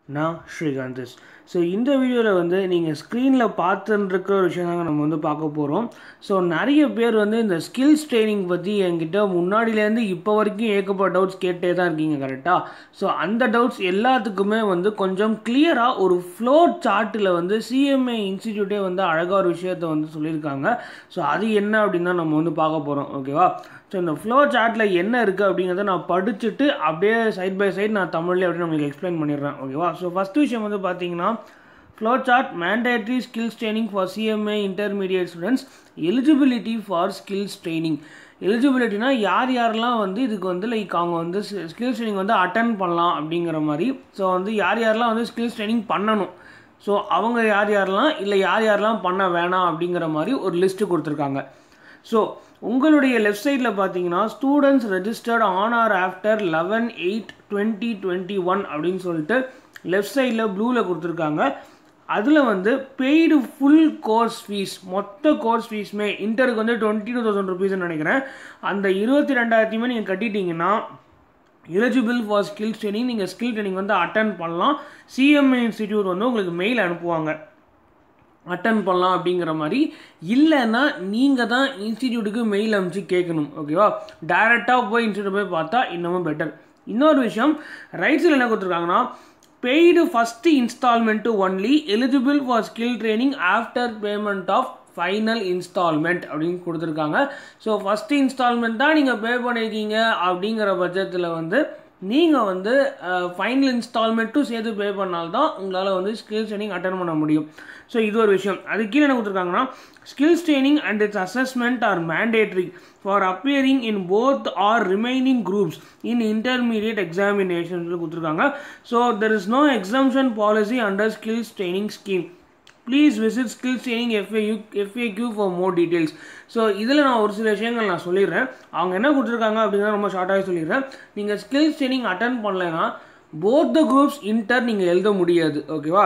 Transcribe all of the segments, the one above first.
நான் ஸ்ரீகாந்தஸ் ஸோ இந்த வீடியோவில் வந்து நீங்கள் ஸ்க்ரீனில் பார்த்துருக்கிற ஒரு விஷயம் தாங்க நம்ம வந்து பார்க்க போகிறோம் ஸோ நிறைய பேர் வந்து இந்த ஸ்கில்ஸ் ட்ரைனிங் பற்றி என்கிட்ட முன்னாடியிலேருந்து இப்போ வரைக்கும் ஏகப்பட்ட டவுட்ஸ் கேட்டே தான் இருக்கீங்க கரெக்டாக ஸோ அந்த டவுட்ஸ் எல்லாத்துக்குமே வந்து கொஞ்சம் கிளியராக ஒரு ஃப்ளோ சார்ட்டில் வந்து சிஎம்ஏ இன்ஸ்டிடியூட்டே வந்து அழகாக ஒரு விஷயத்தை வந்து சொல்லியிருக்காங்க ஸோ அது என்ன அப்படின்னு தான் நம்ம வந்து பார்க்க போகிறோம் ஓகேவா ஸோ இந்த ஃப்ளோ சார்ட்டில் என்ன இருக்குது அப்படிங்கிறத நான் படிச்சுட்டு அப்படியே சைட் பை சைட் நான் தமிழ்லேயே அப்படின்னு உங்களுக்கு எக்ஸ்பிளைன் பண்ணிடுறேன் ஓகேவா ஸோ ஃபஸ்ட் விஷயம் வந்து பார்த்தீங்கன்னா flow chart mandatory skills training for CMA intermediate students eligibility for skills training எலிஜிபிலிட்டினா யார் யாரெல்லாம் வந்து இதுக்கு வந்து லைக் அவங்க வந்து ஸ்கில்ஸ் ட்ரைனிங் வந்து அட்டன் பண்ணலாம் அப்படிங்கிற மாதிரி ஸோ வந்து யார் யாரெல்லாம் வந்து ஸ்கில்ஸ் ட்ரைனிங் பண்ணணும் ஸோ அவங்க யார் யாரெல்லாம் இல்லை யார் யாரெல்லாம் பண்ண வேணாம் அப்படிங்கிற மாதிரி ஒரு லிஸ்ட்டு கொடுத்துருக்காங்க ஸோ உங்களுடைய லெஃப்ட் சைடில் பார்த்தீங்கன்னா students registered on or after eleven eight twenty twenty one அப்படின்னு சொல்லிட்டு லெஃப்ட் சைடில் ப்ளூவில் கொடுத்துருக்காங்க அதில் வந்து பெய்டு ஃபுல் கோர்ஸ் ஃபீஸ் மொத்த கோர்ஸ் ஃபீஸுமே இன்டருக்கு வந்து டுவெண்ட்டி டூ தௌசண்ட் ருபீஸ்னு நினைக்கிறேன் அந்த இருபத்தி ரெண்டாயிரத்தையுமே நீங்கள் கட்டிட்டீங்கன்னா எலிஜிபிள் ஃபார் ஸ்கில் ட்ரைனிங் நீங்கள் ஸ்கில் ட்ரைனிங் வந்து அட்டன் பண்ணலாம் சிஎம்ஏ இன்ஸ்டிடியூட் வந்து உங்களுக்கு மெயில் அனுப்புவாங்க அட்டன் பண்ணலாம் அப்படிங்கிற மாதிரி இல்லைன்னா நீங்கள் தான் இன்ஸ்டிடியூட்டுக்கு மெயில் அனுப்பிச்சு கேட்கணும் ஓகேவா டைரெக்டாக போய் இன்ஸ்டியூட் போய் பார்த்தா இன்னமும் பெட்டர் இன்னொரு விஷயம் ரைட் சைடில் என்ன கொடுத்துருக்காங்கன்னா paid first instalment only eligible for skill training after payment of final instalment அப்படின்னு கொடுத்துருக்காங்க ஸோ ஃபஸ்ட்டு இன்ஸ்டால்மெண்ட் தான் நீங்கள் பே பண்ணியிருக்கீங்க அப்படிங்கிற பட்சத்தில் வந்து நீங்கள் வந்து ஃபைனல் இன்ஸ்டால்மெண்ட்டும் சேர்த்து பே பண்ணால்தான் உங்களால் வந்து ஸ்கில்ஸ் ட்ரைனிங் அட்டன் பண்ண முடியும் ஸோ இது ஒரு விஷயம் அது கீழே என்ன கொடுத்துருக்காங்கன்னா skills training and its assessment are mandatory for appearing in both or remaining groups in intermediate examination கொடுத்துருக்காங்க so there is no exemption policy under skills training scheme please visit skills training FAQ FAQ for more details so இதில் நான் ஒரு சில விஷயங்கள் நான் சொல்லிடுறேன் அவங்க என்ன கொடுத்துருக்காங்க அப்படின்னா ரொம்ப ஷார்ட்டாக சொல்லிடுறேன் நீங்கள் ஸ்கில்ஸ் ட்ரைனிங் அட்டன் பண்ணலைன்னா போத் த குரூப்ஸ் இன்டர் நீங்கள் எழுத முடியாது ஓகேவா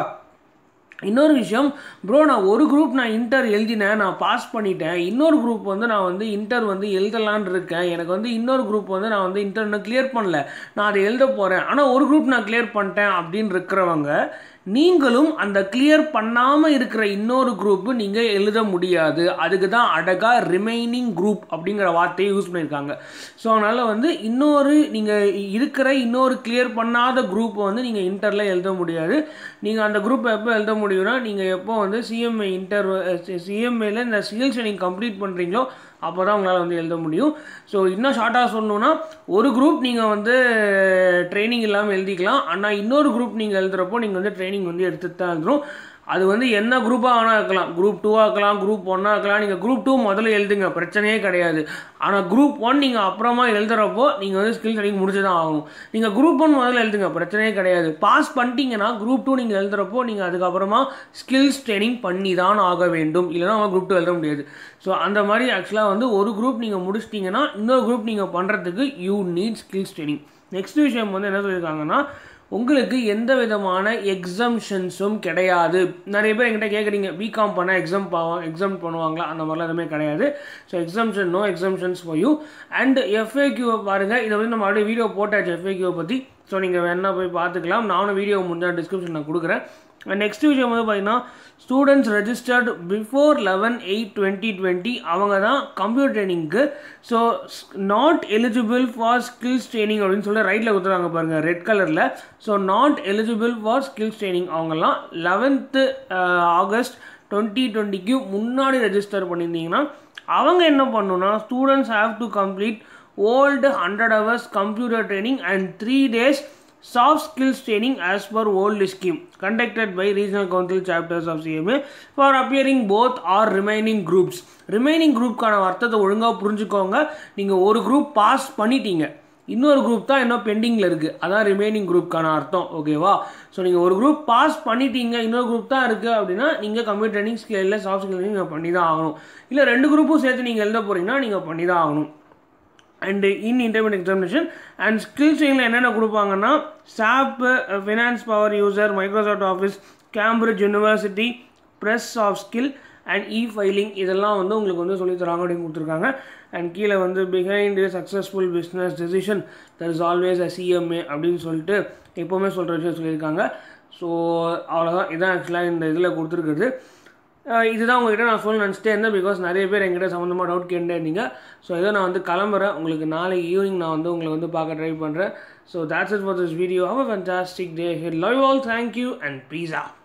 இன்னொரு விஷயம் ப்ரோ நான் ஒரு குரூப் நான் இன்டர் எழுதினேன் நான் பாஸ் பண்ணிட்டேன் இன்னொரு குரூப் வந்து நான் வந்து இன்டர் வந்து எழுதலான் இருக்கேன் எனக்கு வந்து இன்னொரு குரூப் வந்து நான் வந்து இன்டர் இன்னும் கிளியர் பண்ணல நான் அதை எழுத போகிறேன் ஆனால் ஒரு குரூப் நான் கிளியர் பண்ணிட்டேன் அப்படின்னு இருக்கிறவங்க நீங்களும் அந்த கிளியர் பண்ணாமல் இருக்கிற இன்னொரு குரூப்பு நீங்கள் எழுத முடியாது அதுக்கு தான் அழகாக ரிமைனிங் குரூப் அப்படிங்கிற வார்த்தையை யூஸ் பண்ணியிருக்காங்க ஸோ அதனால் வந்து இன்னொரு நீங்கள் இருக்கிற இன்னொரு கிளியர் பண்ணாத குரூப்பை வந்து நீங்கள் இன்டரில் எழுத முடியாது நீங்கள் அந்த குரூப்பை எப்போ எழுத முடியும்னா நீங்கள் எப்போ வந்து சிஎம்ஏ இன்டர் சிஎம்ஏல இந்த ஸ்கில்ஸ் ட்ரைனிங் கம்ப்ளீட் பண்ணுறீங்களோ அப்போ தான் உங்களால் வந்து எழுத முடியும் ஸோ இன்னும் ஷார்ட்டாக சொல்லணுன்னா ஒரு குரூப் நீங்கள் வந்து ட்ரைனிங் இல்லாமல் எழுதிக்கலாம் ஆனால் இன்னொரு குரூப் நீங்கள் எழுதுகிறப்போ நீங்கள் வந்து ட்ரைனிங் வந்து எடுத்துட்டு தான் எழுதுறோம் அது வந்து என்ன குரூப்பாக வேணால் இருக்கலாம் குரூப் டூவாக இருக்கலாம் குரூப் ஒன்னாக இருக்கலாம் நீங்கள் குரூப் டூ முதல்ல எழுதுங்க பிரச்சனையே கிடையாது ஆனால் குரூப் ஒன் நீங்கள் அப்புறமா எழுதுகிறப்போ நீங்கள் வந்து ஸ்கில் ட்ரைனிங் முடிச்சு தான் ஆகும் நீங்கள் குரூப் ஒன் முதல்ல எழுதுங்க பிரச்சனையே கிடையாது பாஸ் பண்ணிட்டீங்கன்னா குரூப் டூ நீங்கள் எழுதுகிறப்போ நீங்கள் அதுக்கப்புறமா ஸ்கில்ஸ் ட்ரைனிங் பண்ணி தான் ஆக வேண்டும் இல்லைனா அவங்க குரூப் டூ எழுத முடியாது ஸோ அந்த மாதிரி ஆக்சுவலாக வந்து ஒரு குரூப் நீங்கள் முடிச்சிட்டிங்கன்னா இன்னொரு குரூப் நீங்கள் பண்ணுறதுக்கு you need skills training next விஷயம் வந்து என்ன சொல்லியிருக்காங்கன்னா உங்களுக்கு எந்த விதமான எக்ஸம்ஷன்ஸும் கிடையாது நிறைய பேர் என்கிட்ட கேட்குறீங்க பிகாம் பண்ணால் எக்ஸாம் பாவோம் எக்ஸாம் பண்ணுவாங்களா அந்த மாதிரிலாம் எதுவுமே கிடையாது so exemption no exemptions for you and எஃப்ஏக்யூவை பாருங்கள் இதை வந்து நம்ம ஆல்ரெடி வீடியோ போட்டாச்சு எஃப்ஏக்யூவை பற்றி ஸோ நீங்கள் வேணால் போய் பார்த்துக்கலாம் நானும் வீடியோ முடிஞ்சால் டிஸ்கிரிப்ஷன் நான் கொடுக்குறேன் நெக்ஸ்ட் விஷயம் வந்து பார்த்தீங்கன்னா students registered before eleven eight twenty twenty அவங்க தான் கம்ப்யூட்டர் ட்ரைனிங்க்கு so not eligible for skills training அப்படின்னு சொல்லி ரைட்டில் கொடுத்துருக்காங்க பாருங்கள் ரெட் கலரில் so not eligible for skills training அவங்கெல்லாம் லெவன்த்து ஆகஸ்ட் டுவெண்ட்டி டுவெண்ட்டிக்கு முன்னாடி ரெஜிஸ்டர் பண்ணியிருந்தீங்கன்னா அவங்க என்ன பண்ணணும்னா students have to complete old hundred hours computer training and three days soft skills training as per old scheme conducted by regional council chapters of CMA for appearing both or remaining groups remaining குரூப்கான அர்த்தத்தை ஒழுங்காக புரிஞ்சுக்கோங்க நீங்கள் ஒரு group pass பண்ணிட்டீங்க இன்னொரு group தான் இன்னும் பெண்டிங்கில் இருக்குது அதான் ரிமைனிங் குரூப்க்கான அர்த்தம் ஓகேவா ஸோ நீங்கள் ஒரு குரூப் பாஸ் பண்ணிட்டீங்க இன்னொரு குரூப் தான் இருக்குது அப்படின்னா நீங்கள் கம்ப்யூட்டர் ட்ரைனிங் ஸ்கில்லில் சாஃப்ட் ஸ்கில் நீங்கள் பண்ணி தான் ஆகணும் இல்லை ரெண்டு குரூப்பும் சேர்த்து நீங்கள் எழுத போகிறீங்கன்னா நீங்கள் பண்ணி தான் ஆகணும் and in intermediate examination and skill ட்ரெயினில் என்னென்ன கொடுப்பாங்கன்னா SAP finance power user Microsoft office Cambridge university press of skill and e filing இதெல்லாம் வந்து உங்களுக்கு வந்து சொல்லி தராங்க அப்படின்னு கொடுத்துருக்காங்க அண்ட் கீழே வந்து behind successful business decision there is always a CMA அப்படின்னு சொல்லிட்டு எப்போவுமே சொல்கிற விஷயம் சொல்லியிருக்காங்க ஸோ அவ்வளோதான் இதான் ஆக்சுவலாக இந்த இதில் கொடுத்துருக்குறது அஹ் இதுதான் உங்ககிட்ட நான் சொல்ல நினச்சிட்டே இருந்தேன் பிகாஸ் நிறைய பேர் என்கிட்ட சம்மந்தமாக டவுட் கேட்டுட்டே இருந்தீங்க ஸோ இதை நான் வந்து கிளம்புறேன் உங்களுக்கு நாளைக்கு ஈவினிங் நான் வந்து உங்களை வந்து பார்க்க ட்ரை பண்ணுறேன் so that's it for this video have a fantastic day love all thank you and pizza